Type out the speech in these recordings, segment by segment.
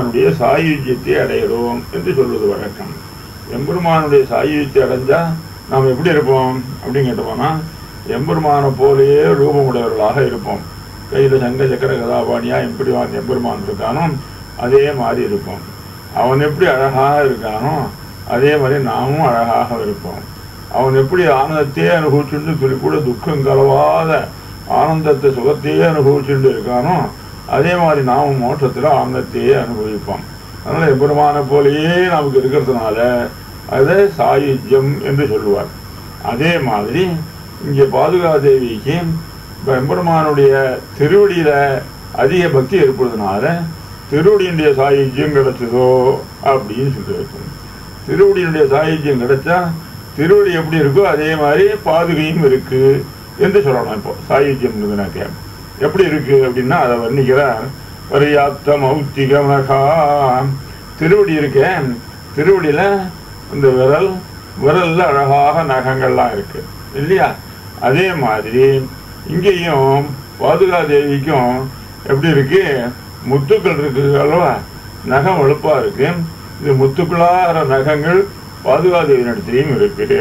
எம்பெருமானுடைய சாயுஜ்யத்தை அடைகிறோம் என்று சொல்வது வழக்கம் எம்பெருமானுடைய சாயுஜ்யத்தை அடைஞ்சா நாம் எப்படி இருப்போம் அப்படின்னு கேட்டோம்னா எம்பெருமானை போலேயே ரூபமுடையவர்களாக இருப்போம் கையில் சங்க சக்கர கதாபாணியா எப்படி எம்பெருமான் இருக்கானோ அதே மாதிரி இருப்போம் அவன் எப்படி அழகாக இருக்கானோ அதே மாதிரி நாமும் அழகாக இருப்போம் அவன் எப்படி ஆனந்தத்தையே அனுபவிச்சுட்டு சொல்லி கூட துக்கம் கலவாத ஆனந்தத்தை சுகத்தையே அனுபவிச்சுட்டு இருக்கானோ அதே மாதிரி நாமும் மோட்சத்தில் ஆனந்தத்தையே அனுபவிப்போம் அதனால எம்பெருமான போலேயே நமக்கு இருக்கிறதுனால அதை சாயுஜ்யம் என்று சொல்லுவார் அதே மாதிரி இங்கே பாதுகாதேவிக்கு இப்ப எம்பெருமானுடைய திருவடியில அதிக பக்தி ஏற்படுறதுனால திருவடியினுடைய சாயுஜ்யம் கிடைச்சதோ அப்படின்னு சொல்லியிருக்கோம் திருவடியினுடைய சாயுஜ்யம் கிடைச்சா திருவடி எப்படி இருக்கோ அதே மாதிரி பாதுகையும் இருக்கு என்று சொல்லணும் இப்போ சாயுஜ்யம் எப்படி இருக்கு அப்படின்னா அதை வர்ணிக்கிறார் பரியாத்த மௌத்திகமகா திருவடி இருக்கேன் திருவடியில இந்த விரல் விரல்ல அழகாக நகங்கள்லாம் இருக்கு இல்லையா அதே மாதிரி இங்கேயும் பாதுகா தேவிக்கும் எப்படி இருக்கு முத்துக்கள் இருக்கு அல்லவா நகம் வெளுப்பா இருக்கு இது முத்துக்களாகிற நகங்கள் பாதுகா தேவியினிடத்திலையும் இருக்கு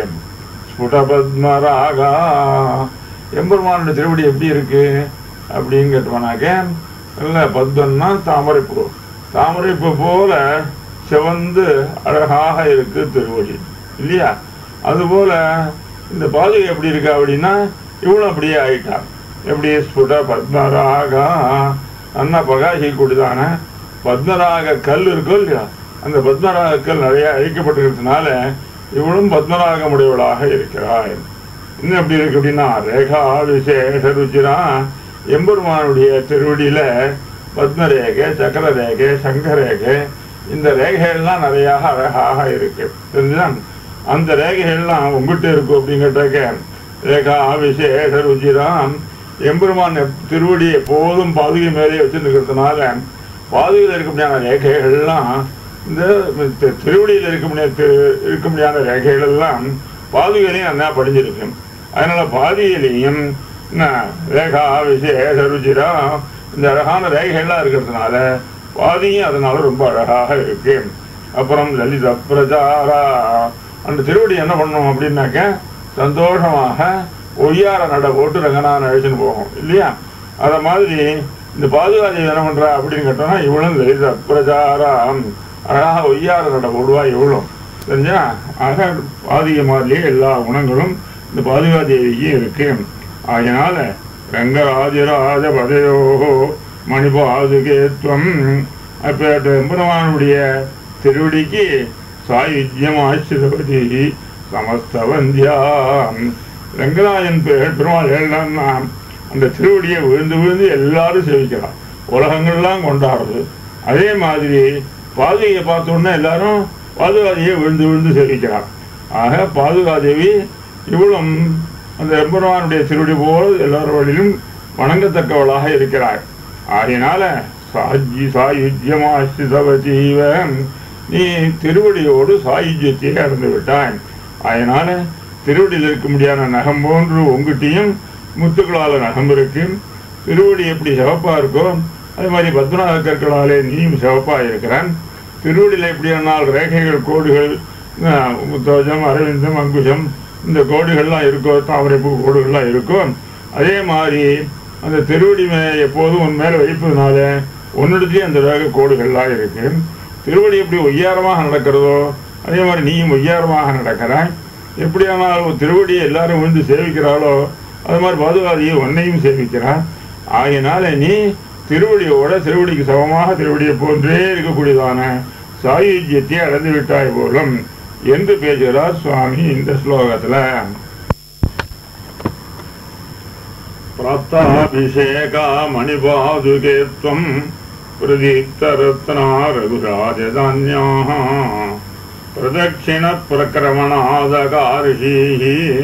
ஸ்புடபத்மராகா எம்பெருமானுடைய திருவடி எப்படி இருக்கு அப்படின்னு கேட்டோம்னாக்க நல்ல பத்மன்னா தாமரைப்பூ தாமரைப்பூ போல சிவந்து அழகாக இருக்கு திருவடி இல்லையா அதுபோல இந்த பாதுகை எப்படி இருக்கா அப்படின்னா இவளும் அப்படியே ஆயிட்டா எப்படி ஸ்புட பத்மராகா அண்ணா பகாசி கூடிதான பத்மராக கல் இருக்கோ இல்லையா அந்த பத்மராக கல் நிறைய அழிக்கப்பட்டிருக்கிறதுனால இவளும் பத்மராக உடையவளாக இருக்கிறாள் இன்னும் எப்படி இருக்கு அப்படின்னா ரேகா விசேஷ ருச்சிரா எம்பெருமானுடைய திருவடியில பத்மரேகை சக்கர ரேகை சங்க ரேகை இந்த ரேகைகள்லாம் நிறைய அழகாக இருக்கு தெரிஞ்சுதான் அந்த ரேகைகள்லாம் உங்ககிட்ட இருக்கும் அப்படின்னு கேட்டாக்க ரேகா விசேஷ ருச்சிராம் எம்பெருமான் திருவடி எப்போதும் பாதுகை மேலே வச்சிருக்கிறதுனால பாதுகையில் இருக்க முடியாத ரேகைகள்லாம் இந்த தி- திருவடியில் இருக்க முடியாத இருக்க முடியாத ரேகைகள் எல்லாம் பாதுகையிலையும் நல்லா படிஞ்சிருக்கு அதனால பாதியிலையும் என்ன, ரேகா விசேஷ ருச்சிரா இந்த அழகான ரேகைகள்லாம் இருக்கிறதுனால பாதியும் அதனால ரொம்ப அழகாக இருக்கு அப்புறம் லலித பிரஜாரா அந்த திருவடி என்ன பண்ணும் அப்படின்னாக்க சந்தோஷமாக ஒய்யார நட போட்டு ரங்கநாதன் அழைச்சின்னு போகும் இல்லையா அத மாதிரி இந்த பாதுகாதி என்ன பண்றா அப்படின்னு கேட்டோம்னா இவளும் லலித பிரஜாராம் அழகாக ஒய்யார நட போடுவா இவளும் தெரிஞ்சா ஆக பாதிக மாதிரியே எல்லா குணங்களும் இந்த பாதுகாதேவிக்கு இருக்கு அதனால ரங்கராஜராஜ பதையோ மணிபாதுகேத்வம் அப்பேட்ட எம்பெருமானுடைய திருவடிக்கு சாயுஜ்யம் ஆசிரவதி சமஸ்தவந்தியாம் ரங்கராஜன் பெ- பெருமாள் ஏழான்னா அந்த திருவடியை விழுந்து விழுந்து எல்லாரும் சேவிக்கிறான் உலகங்கள்லாம் கொண்டாடுறது அதே மாதிரி பாதுகையை பார்த்த உடனே எல்லாரும் பாதுகாதியை விழுந்து விழுந்து சேவிக்கிறான் ஆக பாதுகாதேவி இவளும் அந்த எம்பெருமானுடைய திருவடி போல் எல்லார் வழியிலும் வணங்கத்தக்கவளாக இருக்கிறாள் ஆகையினால சாஜி சாயுஜ்யமாசிதவதீவ நீ திருவடியோடு சாயுஜ்யத்தை அடைந்து விட்டாய் அதனால திருவடியில் இருக்க முடியாத நகம் போன்று உங்ககிட்டயும் முத்துக்களால நகம் இருக்கு திருவடி எப்படி சிவப்பா இருக்கோ அதே மாதிரி பத்மநாத கற்களாலே நீயும் சிவப்பா இருக்கிறான் திருவடியில் எப்படியானால் ரேகைகள் கோடுகள் அஹ், முத்தோஜம் அரவிந்தம் அங்குஷம் இந்த கோடுகள்லாம் இருக்கோ தாமரைப்பூ கோடுகள்லாம் இருக்கோ அதே மாதிரி அந்த திருவடி மே எப்போதும் உன் மேல வைப்பதனால உன்னிடத்தையும் அந்த ரேக கோடுகள்லாம் இருக்கு திருவடி எப்படி ஒய்யாரமாக நடக்கிறதோ அதே மாதிரி நீயும் ஒய்யாரமாக நடக்கிறாய் எப்படியானாலும் திருவடியை எல்லாரும் விழுந்து சேவிக்கிறாளோ அது மாதிரி பாதுகாதியை உன்னையும் சேவிக்கிறான் ஆகையினால நீ திருவடியோட திருவடிக்கு சமமாக திருவடியை போன்றே இருக்கக்கூடியதான சாயுஜ்யத்தை அடைந்து விட்டாய் போலும் என்று பேசுகிறார் சுவாமி இந்த ஸ்லோகத்துல प्राप्ताभिषेका मणिपादुके त्वम् प्रदीप्तरत्ना रघुराजधान्याः प्रदक्षिणप्रक्रमणादकार्षीः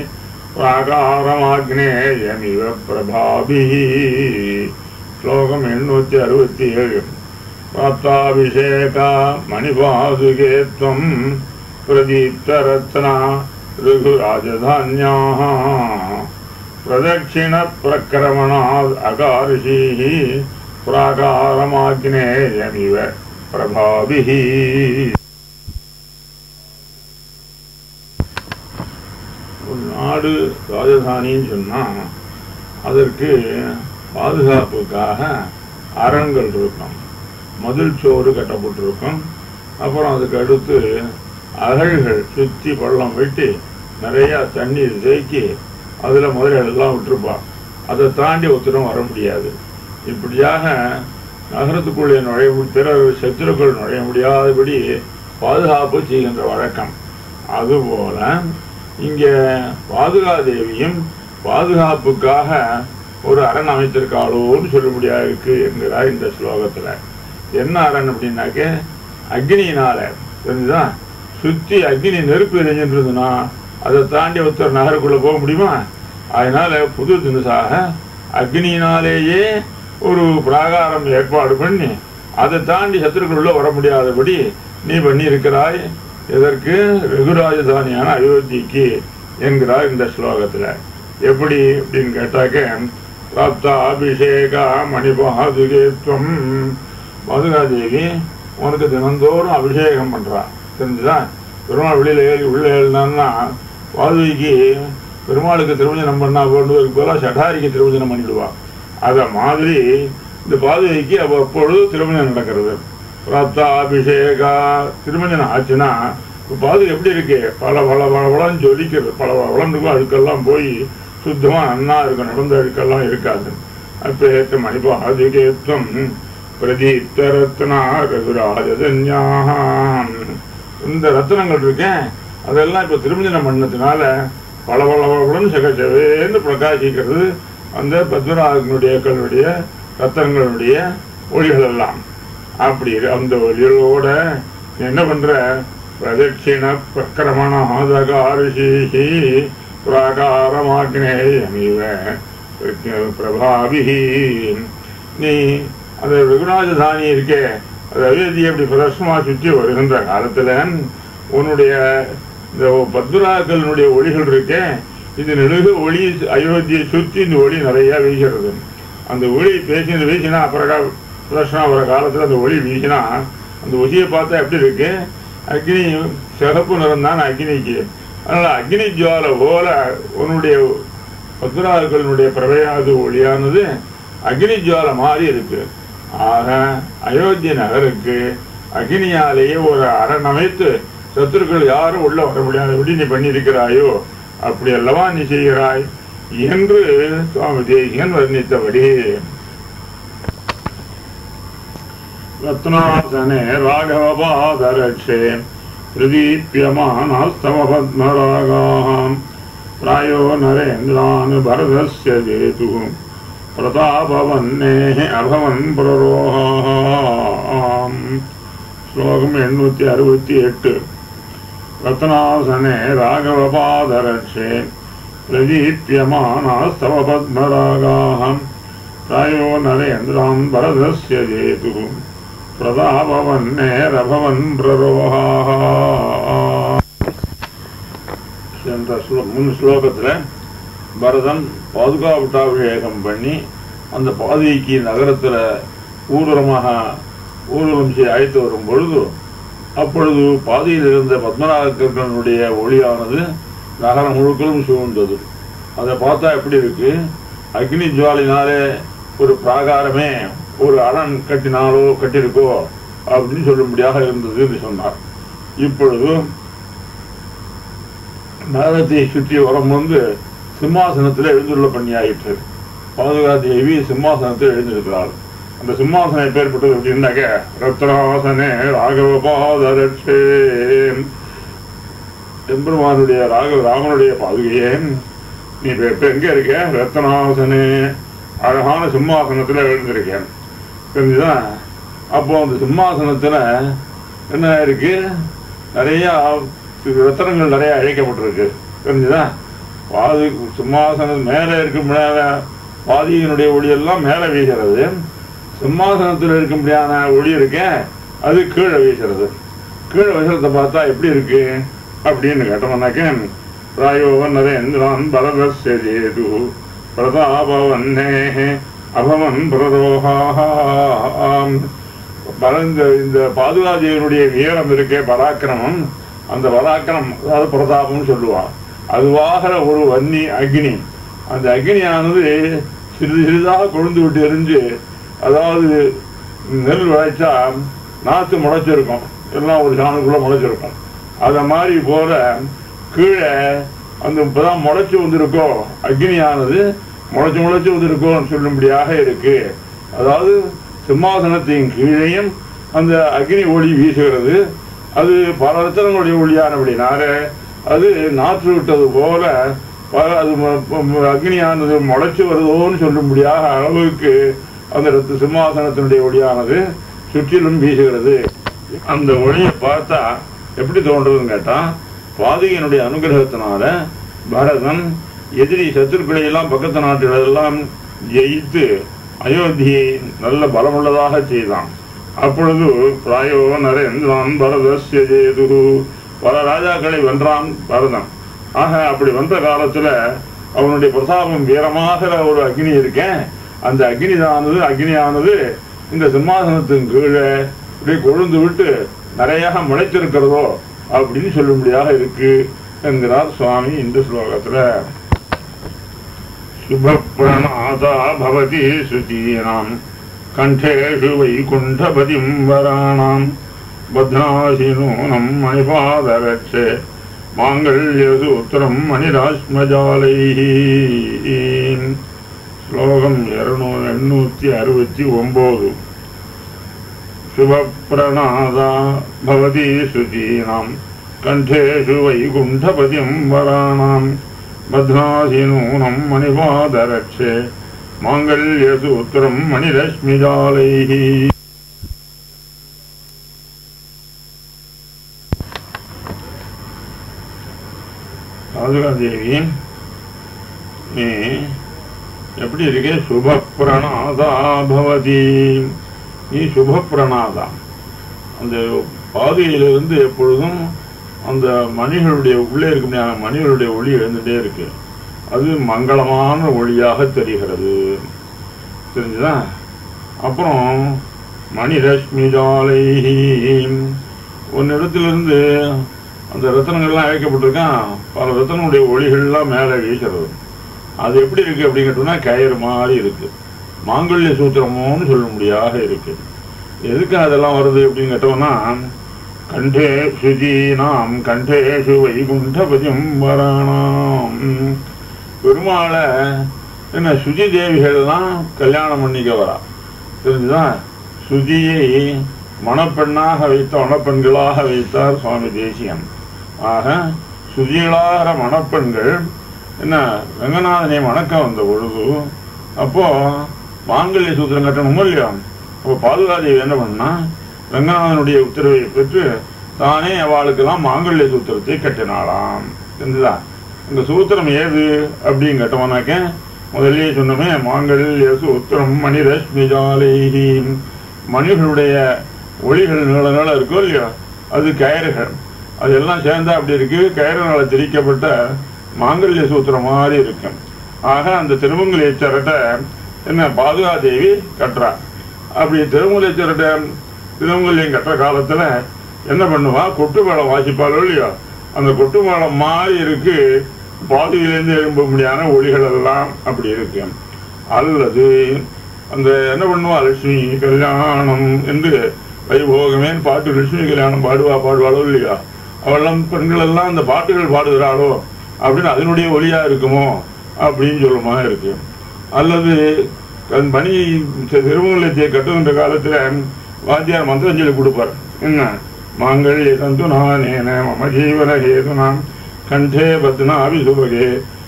प्राकारमाग्नेयमिव प्रभाभिः श्लोकम् एण्णूति अरुपति ஏழு प्राप्ताभिषेका मणिपादुके त्वम् प्रदीप्तरत्ना रघुराजधान्याः प्रदक्षिणप्रक्रमणाद् अकार्षीः प्राकारमाग्नेयमिव பிரபாபிஹி ஒரு நாடு ராஜதானின்னு சொன்னா அதற்கு பாதுகாப்புக்காக அரண்கள் இருக்கும் மதில் சோறு கட்டப்பட்டிருக்கும் அப்புறம் அதுக்கு அடுத்து அகழ்கள் சுத்தி பள்ளம் வெட்டி நிறைய தண்ணீர் தேக்கி அதுல முதல்ல எல்லாம் விட்டுருப்பா அதை தாண்டி ஒருத்தரும் வர முடியாது இப்படியாக நகரத்துக்குள்ளே நுழைய மு- பிறர் சத்துருக்கள் நுழைய முடியாதபடி பாதுகாப்பு செய்கின்ற வழக்கம் அதுபோல இங்க பாதுகாதேவியும் பாதுகாப்புக்காக ஒரு அரண் அமைத்திருக்காளோன்னு சொல்ல முடியாது இருக்கு என்கிறார் இந்த ஸ்லோகத்துல என்ன அரண் அப்படின்னாக்க அக்னியினால தெரிஞ்சுதா சுத்தி அக்னி நெருப்பு எரிஞ்சிருந்ததுன்னா அதை தாண்டி ஒருத்தர் நகருக்குள்ள போக முடியுமா அதனால புது தினசாக அக்னியினாலேயே ஒரு பிராகாரம் ஏற்பாடு பண்ணி அதை தாண்டி சத்துருக்குள்ள வர முடியாதபடி நீ பண்ணி இருக்கிறாய் இதற்கு ரகுராஜதானியான அயோத்திக்கு என்கிறார் இந்த ஸ்லோகத்துல எப்படி அப்படின்னு கேட்டாக்க பிராப்தா அபிஷேகா மணிபாதுகேத்வம் மதுராதேவி உனக்கு தினந்தோறும் அபிஷேகம் பண்றா தெரிஞ்சுதா பெருமாள் வெளியில ஏறி உள்ள ஏறினான்னா வாதுவிக்கு பெருமாளுக்கு திருவஞ்சனம் பண்ணா போன்றதுக்கு போல சடாரிக்கு திருவஞ்சனம் பண்ணிடுவா அத மாதிரி இந்த பாதுகைக்கு அவ்வப்பொழுது திருமணம் நடக்கிறது பிராப்தா அபிஷேகா திருமணம் ஆச்சுன்னா இப்ப பாதுகை எப்படி இருக்கு பல பல பல பலன்னு ஜொலிக்கிறது பல பல பலன்னு இருக்கும் அதுக்கெல்லாம் போய் சுத்தமா நன்னா இருக்கும் நடந்த அழுக்கெல்லாம் இருக்காது அப்பேத்த மணிபாதுகேத்வம் பிரதீப்த ரத்னா ரகுராஜதன்யாம் இந்த ரத்னங்கள் இருக்கேன் அதெல்லாம் இப்ப திருமஞ்சனம் பண்ணதுனால பல பல பலன்னு சகச்சவேன்னு பிரகாசிக்கிறது அந்த பத்மநாபனுடைய கல்லுடைய ரத்தனங்களுடைய ஒளிகள் எல்லாம் அப்படி இரு- அந்த ஒளிகளோட நீ என்ன பண்ற பிரதட்சிண பிரக்கிரமணாதகாரிஷி பிராகாரமாக்னேயமிவ பிரபாபிஹி நீ அந்த ரகுநாததானி இருக்கே அது அயோத்தி அப்படி பிரதர்சனமா சுற்றி வருகின்ற காலத்துல உன்னுடைய இந்த பத்மராக்களினுடைய ஒளிகள் இருக்கே இது நெடுக ஒளி அயோத்தியை சுற்றி இந்த ஒளி நிறைய வீசுறது அந்த ஒளி பேசினது வீசினா அப்புறம் பிரதர்ஷனம் வர காலத்துல அந்த ஒளி வீசினா அந்த ஒளியை பார்த்தா எப்படி இருக்கு அக்னி சிகப்பு நிறம் தான் அக்னிக்கு அதனால அக்னி ஜுவாலை போல உன்னுடைய பத்மராக்களினுடைய பிரவையாது ஒளியானது அக்னி ஜுவாலை மாதிரி இருக்கு ஆக அயோத்தி நகருக்கு அக்னியாலேயே ஒரு அரண் அமைத்து சத்துருக்கள் யாரும் உள்ள வர முடியாதபடி நீ பண்ணியிருக்கிறாயோ அப்படி அல்லவா நீ செய்கிறாய் என்று சுவாமி தேசிகன் வர்ணித்தபடி ரத்னாசனே ராகவபாதரட்சே பிரதீப்யமானாஸ்தம பத்மராகாம் प्रायो नरेन्द्रान् भरतस्य जेतु प्रतापवन्नेः अभवन् प्ररोहाम् श्लोकम् एण्णूति अरुपति एट् रत्नासने राघवपादरक्षे प्रदीप्यमानास्तव पद्मरागाः प्रायो नरेन्द्रान् भरतस्य जेतुः प्रतापवन्नेरभवन् प्ररोहाः என்ற ஸ்லோ- முன் ஸ்லோகத்துல பரதன் பாதுகாவட்டாபிஷேகம் பண்ணி அந்த பாதைக்கு நகரத்துல ஊர்வலமாக ஊர்வலம் செய்ய அழைத்து வரும் பொழுது அப்பொழுது பாதையில் இருந்த பத்மநாபக்கர்களுடைய ஒளியானது நகரம் முழுக்களும் சூழ்ந்தது அதை பார்த்தா எப்படி இருக்கு அக்னி ஜுவாலினாலே ஒரு பிராகாரமே ஒரு அரண் கட்டினாலோ கட்டியிருக்கோ அப்படின்னு சொல்லும்படியாக இருந்தது என்று சொன்னார் இப்பொழுது நகரத்தை சுற்றி வரும் வந்து சிம்மாசனத்தில் எழுந்துள்ள பண்ணியாயிற்று பாதுகா தேவி சிம்மாசனத்தில் எழுந்திருக்கிறாள் அந்த சிம்மாசனம் எப்பேற்பட்டது அப்படின்னாக்க ரத்னாசனே ராகவ பாதரட்சே எம்பெருமானுடைய ராகவ ராமனுடைய பாதுகையே நீ இப்ப இப்ப எங்க இருக்க ரத்னாசனே அழகான சிம்மாசனத்துல எழுந்திருக்கேன் தெரிஞ்சுதா அப்போ அந்த சிம்மாசனத்துல என்ன இருக்கு நிறைய ரத்தனங்கள் நிறைய அழைக்கப்பட்டிருக்கு தெரிஞ்சுதா பாதி சிம்மாசனம் மேலே இருக்கும் மேல பாதியினுடைய ஒளி எல்லாம் மேலே வீசுறது சிம்மாசனத்தில் இருக்கும்படியான ஒளி இருக்கே அது கீழே வீசுறது கீழே வீசுறத பார்த்தா எப்படி இருக்கு அப்படின்னு கேட்டோம்னாக்க பிராயோ நரேந்திரான் பரதஸ்ய ஜேது பிரதாபவன்னே அபவன் பிரரோகாம் பல- இந்த இந்த பாதுகாதேவனுடைய வீரம் இருக்கே பராக்கிரமம் அந்த பராக்கிரம் அதாவது பிரதாபம்னு சொல்லுவான் அதுவாக ஒரு வன்னி அக்னி அந்த அக்னியானது சிறிது சிறிதாக கொழுந்து விட்டு எரிஞ்சு அதாவது நெல் விளைச்சா நாத்து முளைச்சிருக்கும் எல்லாம் ஒரு சாணுக்குள்ள முளைச்சிருக்கும் அத மாதிரி போல கீழே அந்த இப்பதான் முளைச்சு வந்திருக்கோ அக்னியானது முளைச்சு முளைச்சு வந்திருக்கோன்னு சொல்லும்படியாக இருக்கு அதாவது சிம்மாசனத்தின் கீழேயும் அந்த அக்னி ஒளி வீசுகிறது அது பல ரத்தனங்களுடைய ஒளியானபடினால அது நாற்று விட்டது போல பல- அது ம- ம- அக்னியானது முளைச்சு வருதோன்னு சொல்லும்படியாக அளவுக்கு அந்த ரத்த சிம்மாசனத்தினுடைய ஒளியானது சுற்றிலும் வீசுகிறது அந்த ஒளியை பார்த்தா எப்படி தோன்றதுன்னு கேட்டா பாதகையினுடைய அனுகிரகத்தினால பரதன் எதிரி சத்துருக்களை எல்லாம் பக்கத்து நாட்டிலெல்லாம் ஜெயித்து அயோத்தியை நல்ல பலமுள்ளதாக செய்தான் அப்பொழுது பிராயோ நரேந்திரான் பரதஸ்ய ஜேது பல ராஜாக்களை வென்றான் பரதன் ஆக அப்படி வந்த காலத்துல அவனுடைய பிரதாபம் வீரமாக ஒரு அக்னி இருக்கேன் அந்த அக்னிதானது அக்னியானது இந்த சிம்மாசனத்தின் கீழே இப்படி கொழுந்து விட்டு நிறைய முளைத்திருக்கிறதோ அப்படின்னு சொல்லும்படியாக இருக்கு என்கிறார் சுவாமி இந்த ஸ்லோகத்துல சுபப்பிரணாதா பவதி சுதீனாம் கண்டேஷு வைகுண்டபதிம் வராணாம் பத்னாசி நூனம் மணிபாதரட்சே மாங்கல்யசூத்திரம் மணிராஸ்மஜாலைः ஸ்லோகம் இருநூ எண்ணூத்தி அறுபத்தி ஒன்பது शुभप्रणादा भवती शुचीनाम् कण्ठेषु वैकुण्ठपतिम् वराणाम् बध्नाधिनूनम् मणिपादरक्षे माङ्गल्यसूत्रम् मणिरश्मिजालैः ராஜகாதேவி நீ எப்படி இருக்கே சுபப்பிரணாதா பவதி நீ சுபப்பிரணாதா அந்த பாதையிலிருந்து எப்பொழுதும் அந்த மணிகளுடைய உள்ளே இருக்க மணிகளுடைய ஒளி எழுந்துட்டே இருக்கு அது மங்களமான ஒளியாக தெரிகிறது தெரிஞ்சுதா அப்புறம் மணிரஷ்மி ஜாலை ஒன்னிடத்திலிருந்து அந்த ரத்தனங்கள்லாம் அழைக்கப்பட்டிருக்கான் பல ரத்தனுடைய ஒளிகள்லாம் மேலே வீசுறது அது எப்படி இருக்கு அப்படின்னு கேட்டோம்னா கயிறு மாதிரி இருக்கு மாங்கல்ய சூத்திரமோன்னு சொல்ல முடியாத இருக்கு எதுக்கு அதெல்லாம் வருது அப்படின்னு கேட்டோம்னா கண்டே சுஜீனாம் கண்டேஷு வைகுண்டபதிம் வராணாம் பெருமாளை என்ன சுஜி தேவிகள்லாம் கல்யாணம் பண்ணிக்க வரா தெரிஞ்சுதா சுஜியை மணப்பெண்ணாக வைத்த மணப்பெண்களாக வைத்தார் சுவாமி தேசியம் ஆக சுஜிகளாகிற மணப்பெண்கள் என்ன ரங்கநாதனை வணக்க வந்த பொழுது அப்போ மாங்கல்ய சூத்திரம் கட்டணும் இல்லையா அப்போ பாதுகாதேவி என்ன பண்ணா ரங்கநாதனுடைய உத்தரவை பெற்று தானே அவளுக்கெல்லாம் மாங்கல்ய சூத்திரத்தை கட்டினாளாம் தெரிஞ்சுதா இந்த சூத்திரம் ஏது அப்படின்னு கேட்டோம்னாக்க முதல்லயே சொன்னோமே மாங்கல்ய சூத்திரம் மணிரஷ்மி ஜாலைஹி மணிகளுடைய ஒளிகள் நீள நீள இருக்கோ இல்லையா அது கயிறுகள் அதெல்லாம் சேர்ந்தா அப்படி இருக்கு கயிறுனால திரிக்கப்பட்ட மாங்கல்ய சூத்திரம் மாதிரி இருக்கு ஆக அந்த திருமங்கலிய சரட்டை என்ன பாதுகாதேவி கட்டுறா அப்படி திருமங்கலிய சரட்டை திருமங்கலியம் கட்டுற காலத்துல என்ன பண்ணுவா கொட்டு மேளம் வாசிப்பாளோ இல்லையோ அந்த கொட்டு மேளம் மாதிரி இருக்கு பாதுகையிலேருந்து எழும்ப முடியாத ஒளிகள் எல்லாம் அப்படி இருக்கு அல்லது அந்த என்ன பண்ணுவா லட்சுமி கல்யாணம் என்று வைபோகமே பாட்டு லட்சுமி கல்யாணம் பாடுவா பாடுவாளோ இல்லையா அவெல்லாம் பெண்கள் எல்லாம் அந்த பாட்டுகள் பாடுகிறாளோ அப்படின்னு அதனுடைய ஒளியா இருக்குமோ அப்படின்னு சொல்லுமா இருக்கு அல்லது தன் பணி திருமங்கலத்தை கட்டுகின்ற காலத்துல வாத்தியார் மந்திரஞ்சலி கொடுப்பார் என்ன மாங்கல்ய தந்து நானேன மம ஜீவன ஹேதுனாம் கண்டே பத்னா அபிசுபகே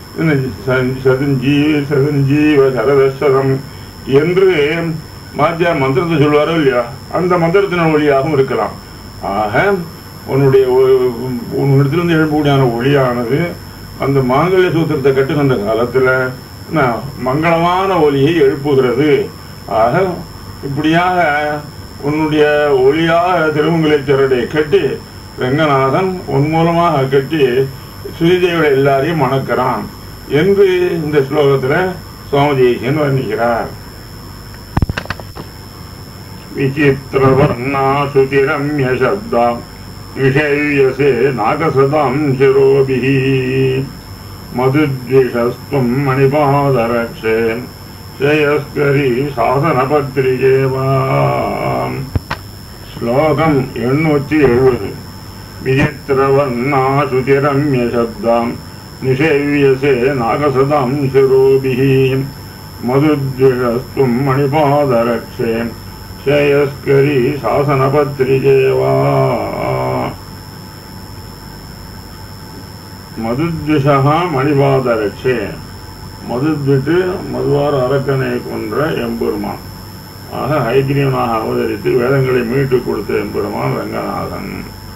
சதஞ்சீவ சதஞ்சீவ சரதசரம் என்று மாத்தியார் மந்திரத்தை சொல்வாரோ இல்லையா அந்த மந்திரத்தின் ஒளியாகவும் இருக்கலாம் ஆக உன்னுடைய உன்னிடத்திலிருந்து எழுப்பக்கூடியான ஒளியானது அந்த மாங்கல்ய சூத்திரத்தை கட்டுகின்ற காலத்துல என்ன, மங்களமான ஒளியை எழுப்புகிறது ஆக இப்படியாக உன்னுடைய ஒளியாக திருமங்கலேச்சரடை கட்டி ரங்கநாதன் உன் மூலமாக கட்டி ஸ்ரீதேவியோட எல்லாரையும் மணக்கிறான் என்று இந்த ஸ்லோகத்துல சுவாமி தேசியன் வர்ணிக்கிறார் विचित्रवर्णा श्रुतिरम्यशब्दा निषेव्यसे नागसदां शिरोभिः मधुद्विषस्त्वं मणिपादरक्षे श्रेयस्करी शासनपत्रिके वा श्लोकम् एण्णूति एഴുപത് विचित्रवर्णा श्रुतिरम्यशब्दां निषेव्यसे नागसदां शिरोभिः मधुद्विषस्त्वं मणिपादरक्षे श्रेयस्करी शासनपत्रिके वा மதுத்விஷா மணிபாதரட்சே மதுத்விட்டு மதுவார அரக்கனை கொன்ற எம்பெருமான் ஆக ஹைகிரீவனாக அவதரித்து வேதங்களை மீட்டு கொடுத்த எம்பெருமான் ரங்கநாதன்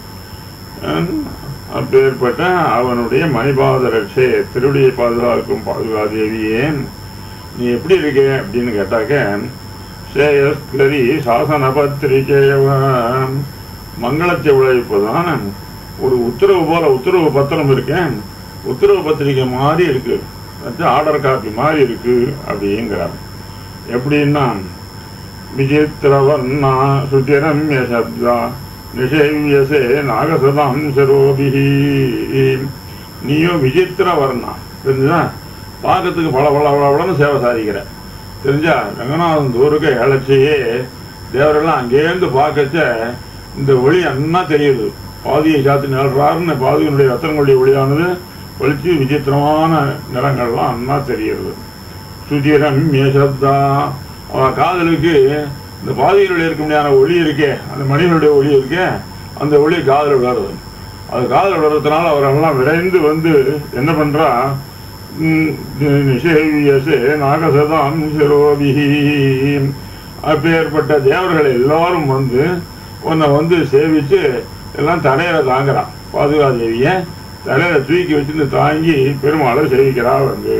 அப்பேற்பட்ட அவனுடைய மணிபாதரட்சே திருடியை பாதுகாக்கும் பாதுகாதேவியே நீ எப்படி இருக்க அப்படின்னு கேட்டாக்க ஸ்ரேயஸ்கரி சாசன பத்திரிகையவ மங்களத்தை விளைவிப்பதான ஒரு உத்தரவு போல உத்தரவு பத்திரம் இருக்கேன் உத்தரவு பத்திரிகை மாதிரி இருக்கு ஆர்டர் காப்பி மாதிரி இருக்கு அப்படிங்கிறார் எப்படின்னா விசித்திரவர்ணா சுதிரம்ய சப்தா நிஷேவியசே நாகசதாம் சரோபிஹி நீயும் விசித்திர வர்ணா தெரிஞ்சுதா பார்க்கறதுக்கு பல பல பலன்னு சேவை சாதிக்கிற தெரிஞ்சா ரங்கநாதன் தூருக்கு இழைச்சியே தேவரெல்லாம் அங்கேருந்து பார்க்கச்ச இந்த ஒளி அண்ணா தெரியுது பாதியை சாத்தி நிலறாருன்னு பாதியினுடைய ரத்தங்களுடைய ஒளியானது ஒளிச்சு விசித்திரமான நிறங்கள்லாம் அண்ணா தெரியுது சுதிரம் மேசப்தா அவ காதலுக்கு இந்த பாதிகளுடைய இருக்க முடியாத ஒளி இருக்கே அந்த மணிகளுடைய ஒளி இருக்கே அந்த ஒளி காதல் விளருது அது காதல் விளறதுனால அவரெல்லாம் விரைந்து வந்து என்ன பண்றா நிஷேவியசே நாகசதாம் சிரோபிஹி அப்பேற்பட்ட தேவர்கள் எல்லாரும் வந்து உன்னை வந்து சேவிச்சு எல்லாம் தலையில தாங்குறான் பாதுகாதேவிய தலையில தூக்கி வச்சுட்டு தாங்கி பெருமாளை சேவிக்கிறா வந்து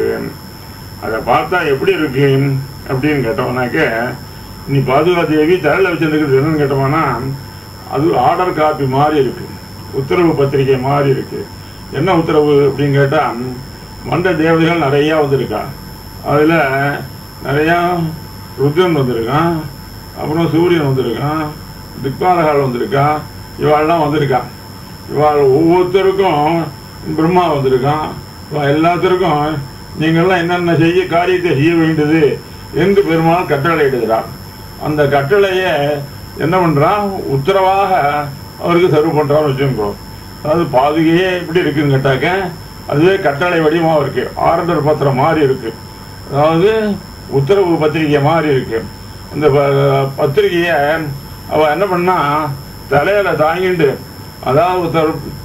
அதை பார்த்தா எப்படி இருக்கு அப்படின்னு கேட்டவனாக்க நீ பாதுகாதேவி தலையில வச்சிருக்கிறது என்னன்னு கேட்டவனா அது ஆர்டர் காப்பி மாதிரி இருக்கு உத்தரவு பத்திரிகை மாதிரி இருக்கு என்ன உத்தரவு அப்படின்னு கேட்டா மண்ட தேவதைகள் நிறைய வந்திருக்கா அதுல நிறைய ருத்ரன் வந்திருக்கான் அப்புறம் சூரியன் வந்திருக்கான் திக்பாலகால் வந்திருக்கா இவாள்லாம் வந்திருக்கான் இவாள் ஒவ்வொருத்தருக்கும் பிரம்மா வந்திருக்கான் எல்லாத்திற்கும் நீங்கள்லாம் என்னென்ன செய்ய காரியத்தை செய்ய வேண்டியது என்று பெருமாள் கட்டளை இடுகிறார் அந்த கட்டளைய என்ன பண்றான் உத்தரவாக அவருக்கு சர்வ் பண்றான்னு வச்சுக்கோ அதாவது பாதுகையே எப்படி இருக்குன்னு கேட்டாக்க அதுவே கட்டளை வடிவமா இருக்கு ஆர்டர் பத்திரம் மாதிரி இருக்கு அதாவது உத்தரவு பத்திரிகை மாதிரி இருக்கு அந்த பத்திரிகைய அவ என்ன பண்ணா தலையில தாங்கிட்டு அதாவது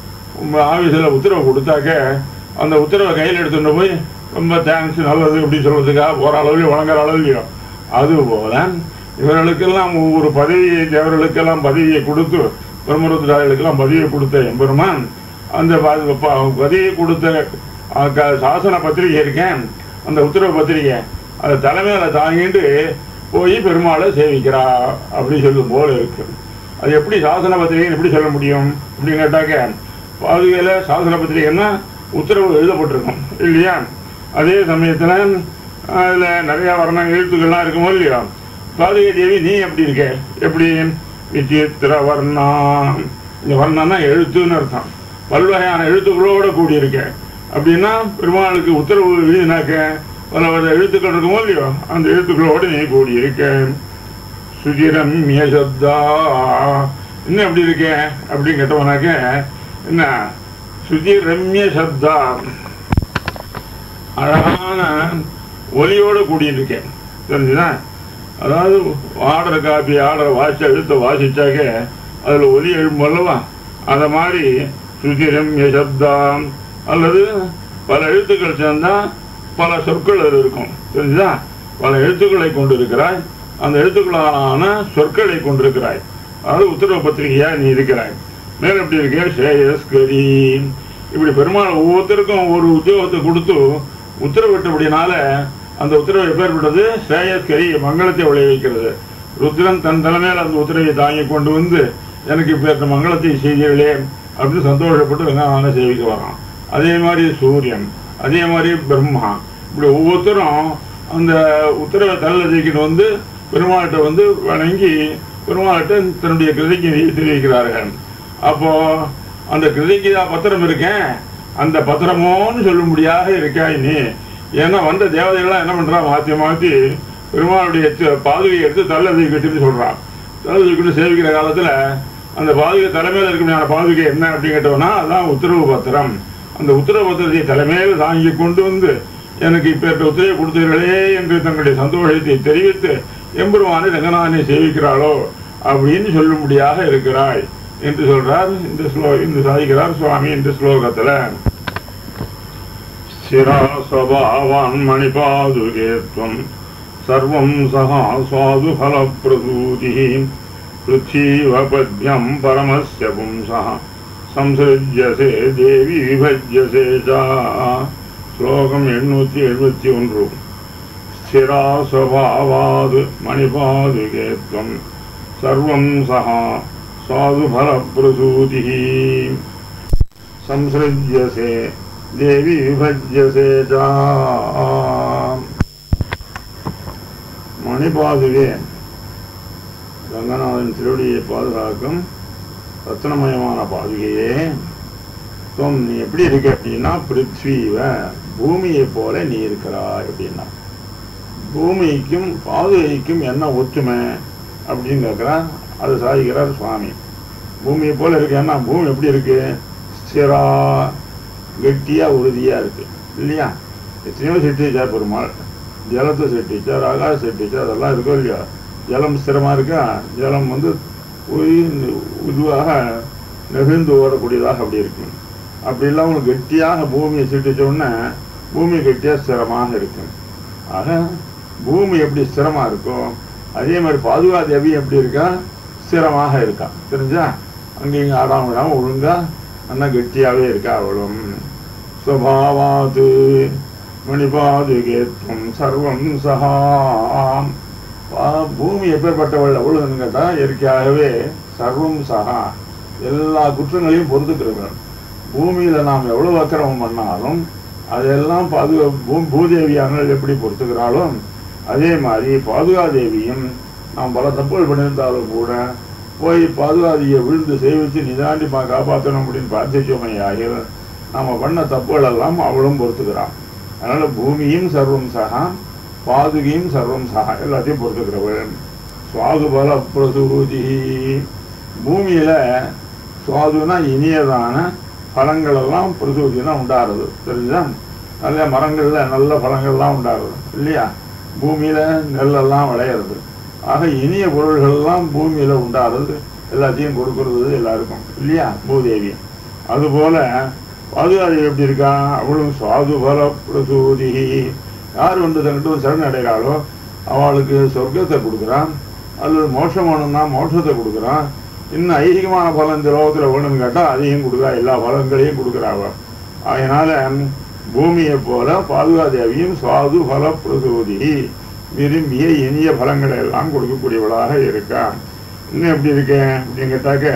ஆபீஸில் உத்தரவு கொடுத்தாக்க அந்த உத்தரவை கையில் எடுத்துட்டு போய் ரொம்ப தேங்க்ஸ் நல்லது அப்படின்னு சொல்றதுக்காக போற அளவுலையும் வழங்குற அளவுலையும் அது போல இவர்களுக்கெல்லாம் ஒவ்வொரு பதவியை தேவர்களுக்கெல்லாம் பதவியை கொடுத்து பிரம்மருத்ராயர்களுக்கெல்லாம் பதவியை கொடுத்த எம்பெருமான் அந்த பதவியை கொடுத்த சாசன பத்திரிகை இருக்கேன் அந்த உத்தரவு பத்திரிகை அதை தலைமையில தாங்கிட்டு போய் பெருமாளை சேவிக்கிறா அப்படி சொல்லும் போல இருக்கு அது எப்படி சாசன பத்திரிகை எப்படி சொல்ல முடியும் அப்படின்னு கேட்டாக்க பாதுகையில சாசன பத்திரிகைன்னா உத்தரவு எழுதப்பட்டிருக்கும் இல்லையா அதே சமயத்துல அதுல நிறைய வர்ண எழுத்துக்கள்லாம் இருக்குமோ இல்லையா பாதுகை தேவி நீ எப்படி இருக்க எப்படி விசித்திர வர்ணா இந்த வர்ணம்னா எழுத்துன்னு அர்த்தம் பல்வகையான எழுத்துக்களோட கூடியிருக்க அப்படின்னா பெருமாளுக்கு உத்தரவு எழுதினாக்க பல பல எழுத்துக்கள் இருக்குமோ இல்லையோ அந்த எழுத்துக்களோடு நீ கூடியிருக்க சுதிரம் மியசப்தா இன்னும் எப்படி இருக்க அப்படின்னு கேட்டவனாக்க என்ன சுதி ரம்ய சப்தா அழகான ஒலியோட கூடியிருக்கேன் தெரிஞ்சுதா அதாவது ஆர்டர் காப்பி ஆர்டர் வாசி எழுத்த வாசிச்சாக்க அதுல ஒலி எழும்பும் அல்லவா அத மாதிரி சுதிரம் சப்தாம் அல்லது பல எழுத்துக்கள் சேர்ந்தா பல சொற்கள் அது இருக்கும் தெரிஞ்சுதா பல எழுத்துக்களை கொண்டிருக்கிறாய் அந்த எழுத்துக்களான சொற்களை கொண்டிருக்கிறாய் அதாவது உத்தரவு பத்திரிகையா நீ இருக்கிறாய் மேல எப்படி இருக்க ஸ்ரேயஸ்கரி இப்படி பெருமாள் ஒவ்வொருத்தருக்கும் ஒரு உத்தியோகத்தை கொடுத்து உத்தரவிட்டபடினால அந்த உத்தரவு எப்பேற்பட்டது ஸ்ரேயஸ்கரி மங்களத்தை விளைவிக்கிறது ருத்ரன் தன் தலைமையில் அந்த உத்தரவை தாங்கி கொண்டு வந்து எனக்கு இப்ப மங்களத்தை செய்தீர்களே அப்படின்னு சந்தோஷப்பட்டு வெங்காய சேவிக்க வரான் அதே மாதிரி சூரியன் அதே மாதிரி பிரம்மா இப்படி ஒவ்வொருத்தரும் அந்த உத்தரவை தலையில் தூக்கிட்டு வந்து பெருமாள்கிட்ட வந்து வணங்கி பெருமாள்கிட்ட தன்னுடைய கிருதிக்கு தெரிவிக்கிறார்கள் அப்போ அந்த கிருதிகிதா பத்திரம் இருக்கேன் அந்த பத்திரமோன்னு சொல்லும்படியாக இருக்காய் நீ ஏன்னா வந்த தேவதைகள்லாம் என்ன பண்றா மாத்தி மாத்தி பெருமாளுடைய தி- பாதுகையை எடுத்து தள்ளதை கட்டின்னு சொல்றான் தள்ளதை கட்டி சேவிக்கிற காலத்துல அந்த பாதுகை தலைமையில் இருக்கிற பாதுகை என்ன அப்படின்னு கேட்டோம்னா அதான் உத்தரவு பத்திரம் அந்த உத்தரவு பத்திரத்தை தலைமையில் தாங்கி கொண்டு வந்து எனக்கு இப்ப உத்தரவை கொடுத்தீர்களே என்று தங்களுடைய சந்தோஷத்தை தெரிவித்து எம்பெருமானை ரங்கநாதனை சேவிக்கிறாளோ அப்படின்னு சொல்லும்படியாக இருக்கிறாய் என்று சொல்றார் இந்த ஸ்லோ இந்த சாதிக்கிறார் சுவாமி இந்த ஸ்லோகத்துல ஸ்திரா ஸ்வபாவான் மணிபாதுகேத்வம் சர்வம் சகா சுவாது ஃபலப்பிரதூதி पृथ्वीवपद्यं परमस्य पुंसः संसृज्यसे देवी विभज्यसे च श्लोकम् एण्णूति एഴുപത്തി ஒன்று स्थिरा स्वभावाद् मणिपादुके त्वं सर्वं सः साधुफलप्रसूतिः संसृज्यसे देवी विभज्यसे च மணிபாதுகே ரங்கநாதன் திருவடியை பாதுகாக்கும் ரத்னமயமான பாதுகையே துவம் நீ எப்படி இருக்க அப்படின்னா பிருத்வீவ பூமியை போல நீ இருக்கிறாய் அப்படின்னா பூமிக்கும் பாதுகைக்கும் என்ன ஒற்றுமை அப்படின்னு கேட்கிறார் அது சாதிக்கிறார் சுவாமி பூமியை போல இருக்கேன்னா பூமி எப்படி இருக்கு ஸ்திரா கெட்டியா உறுதியா இருக்கு இல்லையா எத்தனையோ சிட்டிச்சார் பெருமாள் ஜலத்தை சிட்டிச்சார் ஆகாச சிட்டிச்சார் அதெல்லாம் இருக்கோ இல்லையா ஜலம் ஸ்திரமா இருக்கா ஜலம் வந்து உய்- இதுவாக நெகிழ்ந்து ஓடக்கூடியதாக அப்படி இருக்கு அப்படி இல்லாம கெட்டியாக பூமியை சிட்டிச்ச உடனே பூமி கெட்டியா ஸ்திரமாக இருக்கு ஆக பூமி எப்படி ஸ்திரமா இருக்கும் அதே மாதிரி பாதுகா தேவி எப்படி இருக்கா ஸ்திரமாக இருக்கா தெரிஞ்சா அங்கேயும் ஆடாம விடாம ஒழுங்கா நல்லா கெட்டியாவே இருக்கா அவளும் ஸ்வபாவாது மணிபாதுகேத்வம் சர்வம் சகாம் பா- பூமி எப்பேற்பட்டவள் அவ்வளவுன்னு கேட்டா இயற்கையாகவே சர்வம் சகா எல்லா குற்றங்களையும் பொறுத்துக்கிறவள் பூமியில நாம் எவ்வளவு அக்கிரமம் பண்ணாலும் அதெல்லாம் பாதுகா பூ- பூதேவியானவள் எப்படி பொறுத்துக்கிறாளோ அதே மாதிரி பாதுகாதேவியும் நாம் பல தப்புகள் பண்ணியிருந்தாலும் கூட போய் பாதுகாதியை விழுந்து சேவிச்சு நிதாண்டி பா காப்பாற்றணும் அப்படின்னு பிரார்த்திச்சோமே ஆகிய நாம பண்ண தப்புகள் எல்லாம் அவளும் பொறுத்துக்கிறான் அதனால பூமியும் சர்வம் சகா பாதுகையும் சர்வம் சகா எல்லாத்தையும் பொறுத்துக்கிறவள் சுவாதுபல பிரசூதி பூமியில சுவாதுனா இனியதான பழங்கள் எல்லாம் பிரசூதினா உண்டாருது தெரிஞ்சா நல்ல மரங்கள்ல நல்ல பழங்கள்லாம் உண்டாருது இல்லையா பூமியில நெல்லெல்லாம் விளையிறது ஆக இனிய பொருள்கள் எல்லாம் பூமியில உண்டாருது எல்லாத்தையும் கொடுக்கறது எல்லாருக்கும் இல்லையா பூதேவி அதுபோல பாதுகாப்பு எப்படி இருக்கா அவளும் சுவாது பல பிரசூதி யார் வந்து தங்கிட்ட சரண் அடைகிறாளோ அவளுக்கு சொர்க்கத்தை கொடுக்குறான் அல்லது மோட்சம் வேணும்னா மோட்சத்தை கொடுக்குறான் இன்னும் ஐதீகமான பலன் இந்த லோகத்தில் வேணும்னு கேட்டால் அதையும் கொடுக்குறா எல்லா பலன்களையும் கொடுக்குறா அவள் அதனால பூமியை போல பாதுகாதேவியும் சுவாது பல பிரசூதி விரும்பிய இனிய பலங்களை எல்லாம் கொடுக்கக்கூடியவளாக இருக்கா இன்னும் எப்படி இருக்கேன் அப்படின்னு கேட்டாக்க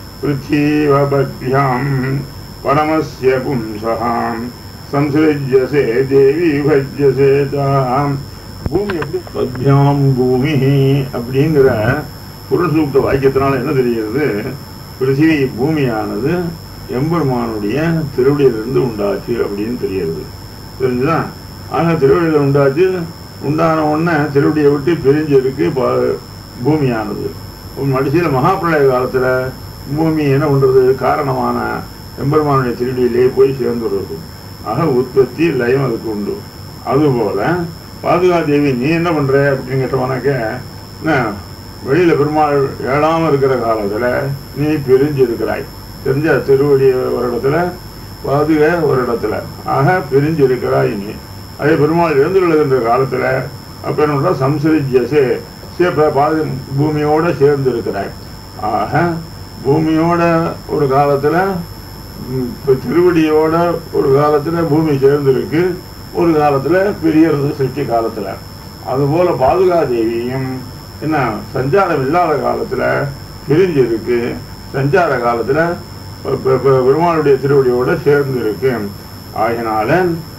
பிருத்திவபத்யாம் பரமஸ்ய பும்சகாம் சம்சிருஜ்யசே தேவி விபஜ்யசே தாம் பூமி எப்படி பத்யாம் பூமி அப்படிங்கிற புருஷூக்த வாக்கியத்தினால என்ன தெரிகிறது பிருத்திவி பூமியானது எம்பெருமானுடைய திருவடியிலிருந்து உண்டாச்சு அப்படின்னு தெரிகிறது தெரிஞ்சுதா ஆக திருவடியில உண்டாச்சு உண்டான உடனே திருவடியை விட்டு பிரிஞ்சு இருக்கு ப- பூமியானது மடிசியில மகாபிரளய காலத்துல பூமி என்ன பண்றது காரணமான எம்பெருமானுடைய திருடியிலே போய் சேர்ந்துடுறது ஆக உற்பத்தி லயம் அதுக்கு உண்டு அதுபோல பாதுகாதேவி நீ என்ன பண்ற அப்படின்னு கேட்டவனாக்க என்ன வெளியில பெருமாள் ஏழாம இருக்கிற காலத்துல நீ பிரிஞ்சு இருக்கிறாய் தெரிஞ்ச திருவடி ஒரு இடத்துல பாதுகை ஒரு இடத்துல ஆக பிரிஞ்சு இருக்கிறாய் நீ அதே பெருமாள் எழுந்துள்ளதுன்ற காலத்துல அப்ப என்ன பண்றா சம்சரிஜசே பாது பூமியோட சேர்ந்து இருக்கிறாய் ஆக பூமியோட ஒரு காலத்துல ம், இப்ப திருவடியோட ஒரு காலத்துல பூமி சேர்ந்திருக்கு ஒரு காலத்துல பிரியறது சிருஷ்டி காலத்துல அதுபோல பாதுகாதேவியும் என்ன சஞ்சாரம் இல்லாத காலத்துல பிரிஞ்சு இருக்கு சஞ்சார காலத்துல ப- ப- ப- பெருமாளுடைய திருவடியோட சேர்ந்து இருக்கு ஆகினால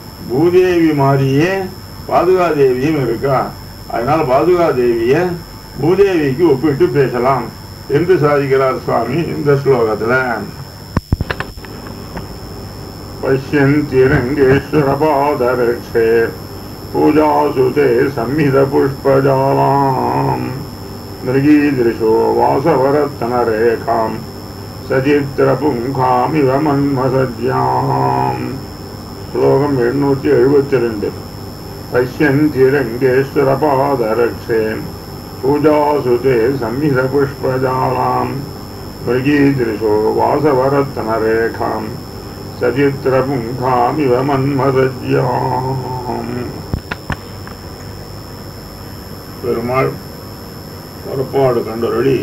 பூதேவி மாதிரியே பாதுகாதேவியும் இருக்கா அதனால பாதுகாதேவிய பூதேவிக்கு ஒப்பிட்டு பேசலாம் என்று சாதிக்கிறார் சுவாமி இந்த ஸ்லோகத்துல பஷ்யந்தி ரங்கேஸ்வர பாதரக்ஷே பூஜாசுதே சம்மித புஷ்பஜாலாம் மிருகீதிருஷோ வாசவரத்தனரேகாம் சஜித்திரபுங்காமிவ மன்மசஜ்யாம் ஸ்லோகம் எண்ணூற்றி எழுபத்தி ரெண்டு பஷ்யந்தி ரங்கேஸ்வர பாதரக்ஷே பூஜாசுதே சம்மித புஷ்பஜாலாம் மிருகீதிருஷோ வாசவரத்தனரேகாம் சஜித்திரபுங்காமிவ மன்மசஜ்யாம் பெருமாள் புறப்பாடு கண்டொருளி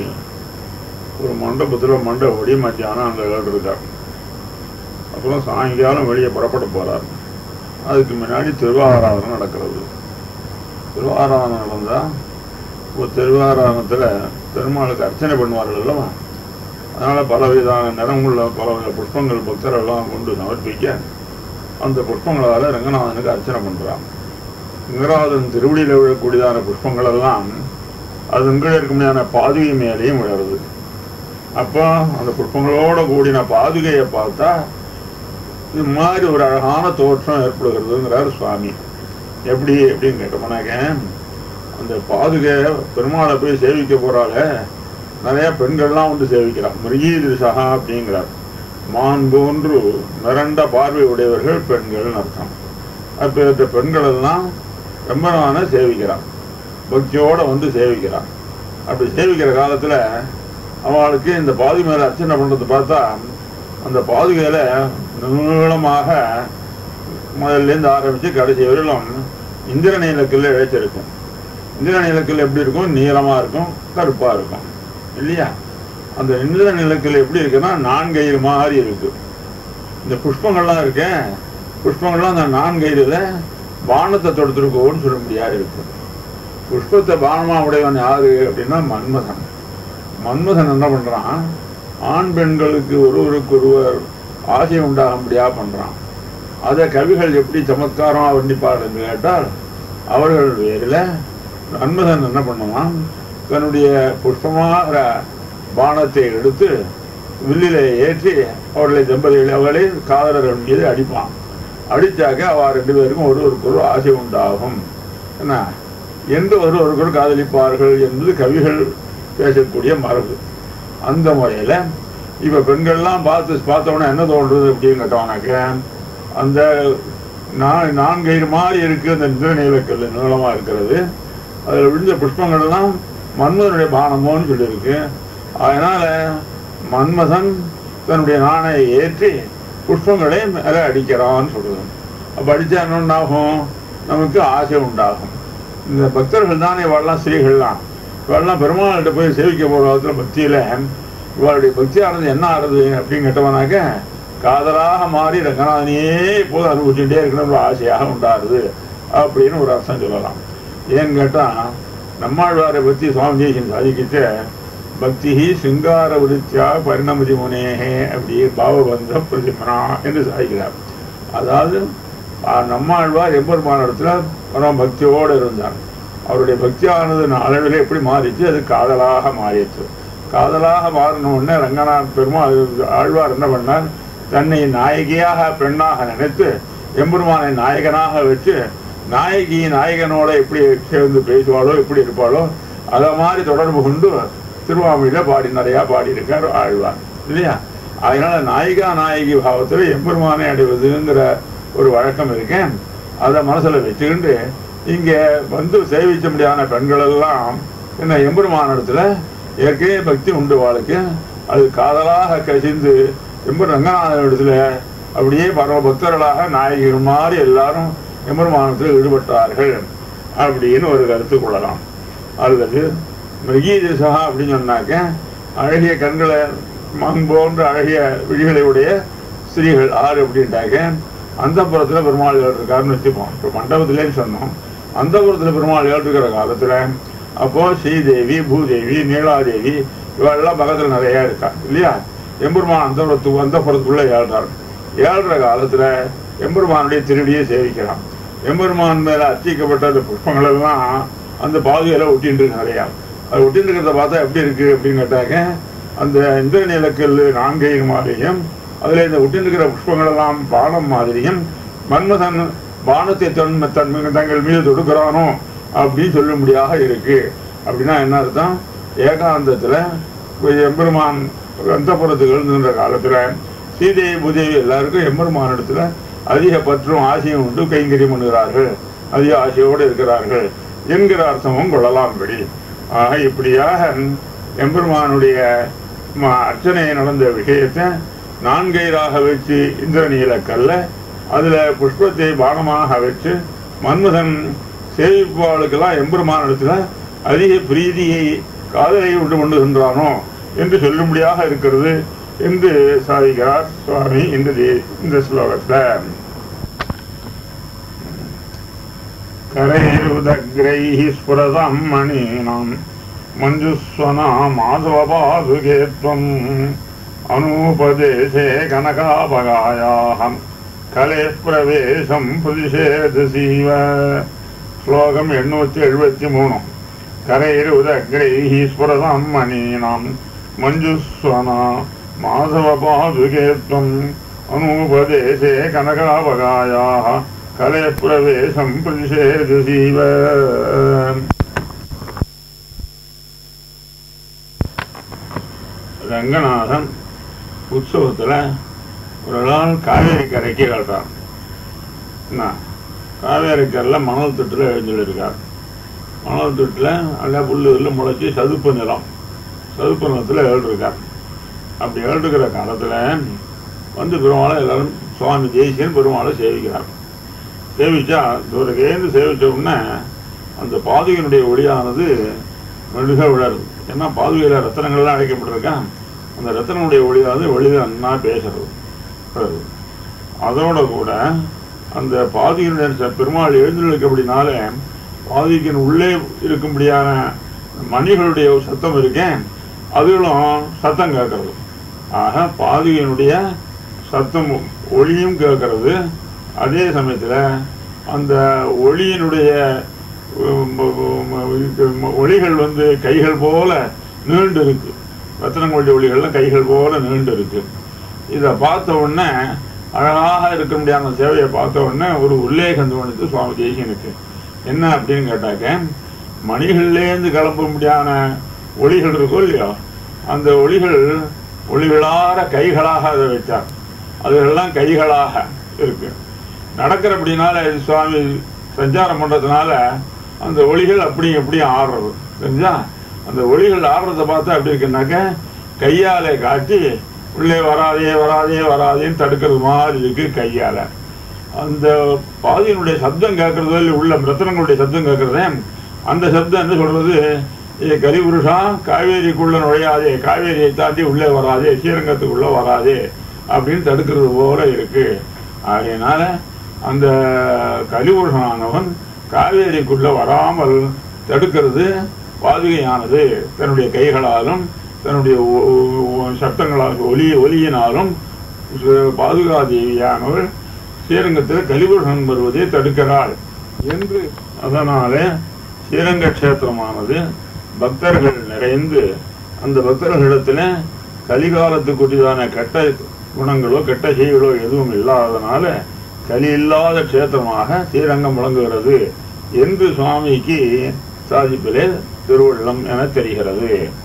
ஒரு மண்டபத்தில் மண்டபடி மத்தியானம் அங்கே இருக்கார் அப்புறம் சாயங்காலம் வெளியே புறப்பட போறார் அதுக்கு முன்னாடி திருவாராதனை நடக்கிறது திருவாராதனை நடந்தால் இப்போ திருவாராதனத்தில் பெருமாளுக்கு அர்ச்சனை பண்ணுவார்கள் அல்லவா அதனால் பலவிதமான நிறமுள்ள பலவித புஷ்பங்கள் பக்தரெல்லாம் கொண்டு சமர்ப்பிக்க அந்த புஷ்பங்களால் ரங்கநாதனுக்கு அர்ச்சனை பண்ணுறாங்க ரங்கநாதன் திருவடியில் விழக்கூடியதான புஷ்பங்கள் எல்லாம் அது கீழே இருக்க முடியாத பாதுகை மேலேயும் விழருது அப்போ அந்த புஷ்பங்களோட கூடின பாதுகையை பார்த்தா இது மாதிரி ஒரு அழகான தோற்றம் ஏற்படுகிறதுங்கிறார் சுவாமி எப்படி எப்படின்னு கேட்டோம்னாக்க அந்த பாதுகை பெருமாளை போய் சேவிக்க போறால நிறைய பெண்கள்லாம் வந்து சேவிக்கிறார் மிருகீதிருஷா அப்படிங்கிறார் மான் போன்று மிரண்ட பார்வை உடையவர்கள் பெண்கள்னு அர்த்தம் அப்பேற்ற பெண்கள் எல்லாம் ரொம்ப நான சேவிக்கிறான் பக்தியோட வந்து சேவிக்கிறான் அப்படி சேவிக்கிற காலத்துல அவளுக்கு இந்த பாதுகை மேல அர்ச்சனை பண்றது பார்த்தா அந்த பாதுகையில நீளமாக முதல்ல இருந்து ஆரம்பிச்சு கடைசி வரையிலும் இந்திர நீலக்கல்ல இழைச்சிருக்கும் இந்திர நீலக்கல் எப்படி இருக்கும் நீளமா இருக்கும் கருப்பா இருக்கும் இல்லையா அந்த இந்திர நிலக்கல் எப்படி இருக்குன்னா நான்கயிறு மாதிரி இருக்கு இந்த புஷ்பங்கள்லாம் இருக்கு புஷ்பங்கள்லாம் அந்த நான்கயிறுல பானத்தை தொடுத்துருக்கோன்னு சொல்ல முடியாது இருக்கு புஷ்பத்தை பானமா உடையவன் யாரு அப்படின்னா மன்மதன் மன்மதன் என்ன பண்றான் ஆண் பெண்களுக்கு ஒருவருக்கு ஒருவர் ஆசை உண்டாகும்படியா பண்றான் அதை கவிகள் எப்படி சமத்காரமா வர்ணிப்பார்கள் கேட்டால் அவர்கள் வேறில் மன்மதன் என்ன பண்ணுவான் தன்னுடைய புஷ்பமாக பானத்தை எடுத்து வில்லில ஏற்றி அவர்களை தம்பதிகளை அவர்களை காதலர்கள் மீது அடிப்பான் அடிச்சாக்க அவ ரெண்டு பேருக்கும் ஒருவருக்கு ஒரு ஆசை உண்டாகும் என்ன என்று ஒருவருக்கொரு காதலிப்பார்கள் என்பது கவிகள் பேசக்கூடிய மரபு அந்த முறையில இப்ப பெண்கள்லாம் பார்த்து பார்த்தவொடனே என்ன தோன்றுது அப்படின்னு கேட்டவனாக்க அந்த நான் நான்கயிறு மாதிரி இருக்கு அந்த நிலக்கல் நீளமா இருக்கிறது அதில் விழுந்த புஷ்பங்கள் எல்லாம் மன்மதனுடைய பானமோன்னு சொல்லியிருக்கு அதனால மன்மதன் தன்னுடைய நாணயை ஏற்றி புஷ்பங்களை மேலே அடிக்கிறான்னு சொல்றது அப்போ அடிச்சா என்ன ஆகும் நமக்கு ஆசை உண்டாகும் இந்த பக்தர்கள் தானே இவெல்லாம் ஸ்ரீகள்லாம் இவெல்லாம் பெருமாள்கிட்ட போய் சேவிக்க போகிற காலத்தில் பக்தியில் இவளுடைய பக்தியானது என்ன ஆறுது அப்படின்னு கேட்டவனாக்க காதலாக மாறி ரங்கநாதனையே இப்போது அனுபவிச்சுட்டே இருக்கணும்னு ஆசையாக உண்டாருது அப்படின்னு ஒரு அர்த்தம் சொல்லலாம் ஏன்னு கேட்டால் நம்மாழ்வாரை பற்றி சுவாமி தேசியம் சாதிக்கிட்ட பக்தி சிங்கார விருத்தியா பரிணமதி முனேகே அப்படி பாவபந்த பிரதிமனா என்று சாதிக்கிறார் அதாவது நம்மாழ்வார் எம்பெருமான இடத்துல பரம பக்தியோடு இருந்தார் அவருடைய பக்தியானது அளவில் எப்படி மாறிச்சு அது காதலாக மாறிடுச்சு காதலாக மாறின உடனே ரங்கநாத் பெருமாள் ஆழ்வார் என்ன பண்ணார் தன்னை நாயகியாக பெண்ணாக நினைத்து எம்பெருமானை நாயகனாக வச்சு நாயகி நாயகனோட எப்படி சேர்ந்து பேசுவாளோ எப்படி இருப்பாளோ அதை மாதிரி தொடர்பு கொண்டு திருவாமியில பாடி நிறையா பாடியிருக்கார் ஆழ்வார் இல்லையா அதனால நாயிகா நாயகி பாவத்தில் எம்பெருமானை அடைவதுங்கிற ஒரு வழக்கம் இருக்கேன் அதை மனசுல வச்சுக்கிண்டு இங்க வந்து சேவிச்ச முடியாத பெண்கள் எல்லாம் என்ன எம்பெருமான இடத்துல ஏற்கனவே பக்தி உண்டு வாழ்க்கை அது காதலாக கசிந்து எம்பர் ரங்கநாதன் இடத்துல அப்படியே பரவ பக்தர்களாக நாயகிகள் மாதிரி எல்லாரும் எம்பெருமானத்தில் ஈடுபட்டார்கள் அப்படின்னு ஒரு கருத்து கொள்ளலாம் அல்லது மிருகீதிசா அப்படின்னு சொன்னாக்க அழகிய கண்களை மண் போன்ற அழகிய விழிகளை உடைய ஸ்திரீகள் ஆறு அப்படின்ட்டாக்க அந்த புறத்தில் பெருமாள் இருக்காருன்னு வச்சுப்போம் இப்போ மண்டபத்திலேன்னு சொன்னோம் அந்த புறத்தில் பெருமாள் இருக்கிற காலத்தில் அப்போ ஸ்ரீதேவி பூதேவி நீலாதேவி இவெல்லாம் பக்கத்தில் நிறைய இருக்கா இல்லையா எம்பெருமான் அந்த புறத்துக்கு அந்த புறத்துக்குள்ள ஏழ்றார் ஏழ்ற காலத்தில் எம்பெருமானுடைய திருடியை சேவிக்கிறான் எம்பெருமான் மேல அர்ச்சிக்கப்பட்ட அந்த புஷ்பங்கள் எல்லாம் அந்த பாதுகையில ஒட்டின்னு இருக்கு நிறையா அது ஒட்டி இருக்கிறத பார்த்தா எப்படி இருக்கு அப்படின்னு கேட்டாக்க அந்த இந்திரநீலக்கல் நான்கை மாதிரியும் அதுல இந்த ஒட்டி இருக்கிற புஷ்பங்கள் எல்லாம் பானம் மாதிரியும் மன்மதன் பானத்தை தன் தன் தங்கள் மீது தொடுக்கிறானோ அப்படின்னு சொல்லும்படியாக இருக்கு அப்படின்னா என்ன அர்த்தம் ஏகாந்தத்துல எம்பெருமான் அந்தப்புறத்துக்கு எழுந்துன்ற காலத்துல சீதேவி பூதேவி எல்லாருக்கும் எம்பெருமான் இடத்துல அதிக பற்றும் ஆசையும் உண்டு கைங்கரியம் பண்ணுகிறார்கள் அதிக ஆசையோடு இருக்கிறார்கள் என்கிற அர்த்தமும் கொள்ளலாம்படி ஆக இப்படியாக எம்பெருமானுடைய ம- அர்ச்சனை நடந்த விஷயத்தை நான்கைராக வச்சு இந்திரநீலக்கல்ல அதுல புஷ்பத்தை பானமாக வச்சு மன்மதன் சேவிப்பாளுக்கெல்லாம் எம்பெருமான் இடத்துல அதிக பிரீதியை காதலை உண்டு கொண்டுகின்றானோ என்று சொல்லும்படியாக இருக்கிறது என்று சாதிக்கிறார் சுவாமி இந்த தி- இந்த ஸ்லோகத்தை करैरुदग्रैः स्फुरतां मणीनां मञ्जुस्वना माधवपादुके त्वम् अनूपदेशे कनकापगायाः कलेः प्रवेशं प्रतिषेधसीव श्लोकम् एण्णूति एഴുപത്തി മൂന്ന് करैरुदग्रैः स्फुरतां मणीनां मञ्जुस्वना माधवपादुके त्वम् अनूपदेशे कनकापगायाः कलेप्रवेशं प्रतिषेधसीव ரங்கநாதன் உற்சவத்துல ஒரு நாள் காவேரி கரைக்கு கட்டுறான் என்ன காவேரி கரையில மணல் தொட்டில் எழுந்துள்ளிருக்கார் மணல் தொட்டில் நல்லா புல்லுல முளைச்சி சதுப்பு நிலம் சதுப்பு நிலத்தில் எழுதிருக்கார் அப்படி எழுதுகிற காலத்துல வந்து பெருமாளை எல்லாரும் சுவாமி தேசியன் பெருமாளை சேவிக்கிறார் சேவிச்சா தூரகேந்து சேவிச்ச உடனே அந்த பாதுகையினுடைய ஒளியானது மெழுக விழருது ஏன்னா பாதுகையில ரத்தனங்கள்லாம் அழைக்கப்பட்டிருக்கான் அந்த ரத்தனுடைய ஒளியானது வெளியில நன்னா பேசுறது வருது. அதோட கூட அந்த பாதுகையினுடைய ச- பெருமாள் எழுந்திருக்கபடினால பாதுகையின் உள்ளே இருக்கும்படியான மணிகளுடைய சத்தம் இருக்கேன் அதுகளும் சத்தம் கேட்கறது ஆக பாதுகையினுடைய சத்தம் ஒளியும் கேட்கறது அதே சமயத்துல அந்த ஒளியினுடைய உம், உம், உம், ஒளிகள் வந்து கைகள் போல நீண்டு இருக்கு ரத்தனங்களுடைய ஒளிகள்லாம் கைகள் போல நீண்டு இருக்கு இதை பார்த்த உடனே அழகாக இருக்க முடியாத சேவையை பார்த்த உடனே ஒரு உல்லேகம் தோணுது சுவாமி தேசியனுக்கு என்ன அப்படின்னு கேட்டாக்க மணிகள்லேருந்து கிளம்ப முடியாத ஒளிகள் இருக்கும் இல்லையோ அந்த ஒளிகள் ஒளிகளார கைகளாக அதை வச்சார் அதுகளெல்லாம் கைகளாக இருக்கு நடக்கிறபடினால சுவாமி சஞ்சாரம் பண்றதுனால அந்த ஒளிகள் அப்படி எப்படியும் ஆடுறது தெரிஞ்சா அந்த ஒளிகள் ஆடுறத பார்த்தா எப்படி இருக்குன்னாக்க கையாலே காட்டி உள்ளே வராதே வராதே வராதேன்னு தடுக்கிறது மாதிரி இருக்கு கையால அந்த பாதியினுடைய சப்தம் கேட்கறது இல்லை, உள்ள ரத்தனங்களுடைய சப்தம் கேட்கறதே அந்த சப்தம் என்ன சொல்றது ஏ கலிபுருஷா காவேரிக்குள்ள நுழையாதே காவேரியை தாண்டி உள்ளே வராதே ஸ்ரீரங்கத்துக்குள்ள வராதே அப்படின்னு தடுக்கிறது போல இருக்கு ஆகையினால அந்த கலிபுருஷனானவன் காவேரிக்குள்ள வராமல் தடுக்கிறது பாதுகையானது தன்னுடைய கைகளாலும் தன்னுடைய ஒ- ஒ- சத்தங்களாலும் ஒலி ஒலியினாலும் சு- பாதுகாதேவியானவள் ஸ்ரீரங்கத்தில் கலிபுருஷன் வருவதை தடுக்கிறாள் என்று அதனாலே ஸ்ரீரங்க கஷேத்திரமானது பக்தர்கள் நிறைந்து அந்த பக்தர்களிடத்துல கலிகாலத்துக்குரியதான கெட்ட குணங்களோ கெட்ட செய்களோ எதுவும் இல்லாததுனால கலி இல்லாத க்ஷேத்திரமாக ஸ்ரீரங்கம் விளங்குகிறது என்று சுவாமிக்கு சாதிப்பிலே திருவள்ளம் என தெரிகிறது